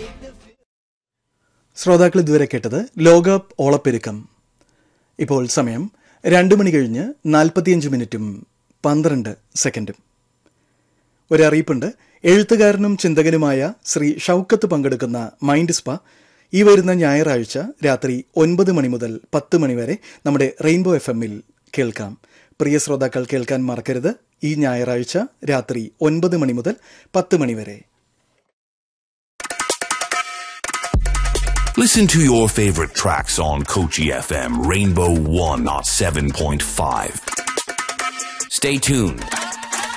ശ്രോതാക്കൾ ഇതുവരെ കേട്ടത് ലോകകപ്പ് ഓളപ്പെരുക്കം ഇപ്പോൾ സമയം രണ്ട് മണി കഴിഞ്ഞ് നാൽപ്പത്തിയഞ്ച് മിനിറ്റും പന്ത്രണ്ട് സെക്കൻഡും ഒരറിയിപ്പുണ്ട് എഴുത്തുകാരനും ചിന്തകനുമായ ശ്രീ ഷൗക്കത്ത് പങ്കെടുക്കുന്ന മൈൻഡ് സ്പ ഈ വരുന്ന ഞായറാഴ്ച രാത്രി ഒൻപത് മണി മുതൽ പത്ത് മണി വരെ നമ്മുടെ റെയിൻബോ എഫ് എമ്മിൽ കേൾക്കാം പ്രിയ ശ്രോതാക്കൾ കേൾക്കാൻ മറക്കരുത് ഈ ഞായറാഴ്ച രാത്രി ഒൻപത് മണി മുതൽ പത്ത് മണി വരെ Listen to your favorite tracks on Kochi FM Rainbow 107.5. Stay tuned